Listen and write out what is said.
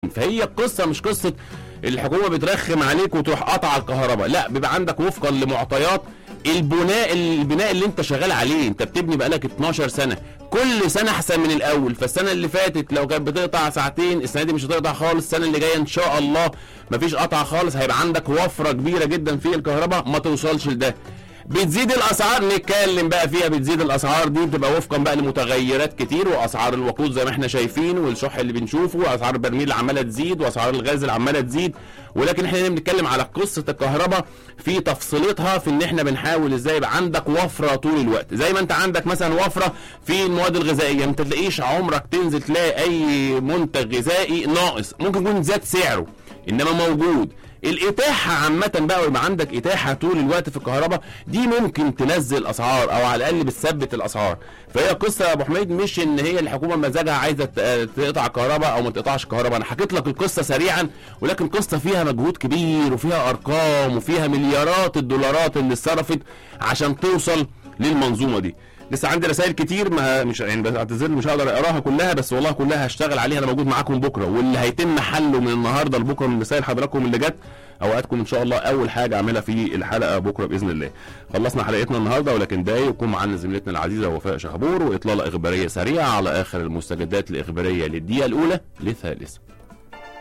فهي القصه مش قصه الحكومه بترخم عليك وتروح قاطعه الكهرباء لا بيبقى عندك وفقا لمعطيات البناء البناء اللي انت شغال عليه انت بتبني بقالك 12 سنه كل سنه احسن من الاول فالسنه اللي فاتت لو كانت بتقطع ساعتين السنه دي مش هتقطع خالص السنه اللي جايه ان شاء الله مفيش قطع خالص هيبقى عندك وفره كبيره جدا في الكهرباء ما توصلش لده بتزيد الاسعار نتكلم بقى فيها بتزيد الاسعار دي بتبقى وفقا بقى لمتغيرات كتير واسعار الوقود زي ما احنا شايفين والشح اللي بنشوفه واسعار البرميل اللي عماله تزيد واسعار الغاز اللي عماله تزيد ولكن احنا هنا بنتكلم على قصه الكهرباء في تفصيلتها في ان احنا بنحاول ازاي يبقى عندك وفره طول الوقت زي ما انت عندك مثلا وفره في المواد الغذائيه ما تلاقيش عمرك تنزل تلاقي اي منتج غذائي ناقص ممكن يكون زاد سعره انما موجود الاتاحه عامه بقى ويبقى عندك اتاحه طول الوقت في الكهرباء دي ممكن تنزل اسعار او على الاقل بتثبت الاسعار فهي قصه يا ابو حميد مش ان هي الحكومه مزاجها عايزه ت- تقطع كهرباء او ما تقطعش كهرباء انا حكيت لك القصه سريعا ولكن قصه فيها مجهود كبير وفيها ارقام وفيها مليارات الدولارات اللي اتصرفت عشان توصل للمنظومه دي لسه عندي رسائل كتير ما مش يعني بعتذر مش هقدر اقراها كلها بس والله كلها هشتغل عليها انا موجود معاكم بكره واللي هيتم حله من النهارده لبكره من رسائل حضراتكم اللي جت اوقاتكم ان شاء الله اول حاجه اعملها في الحلقه بكره باذن الله خلصنا حلقتنا النهارده ولكن ده يكون معانا زميلتنا العزيزه وفاء شهبور واطلاله اخباريه سريعه على اخر المستجدات الاخباريه للدقيقه الاولى للثالثه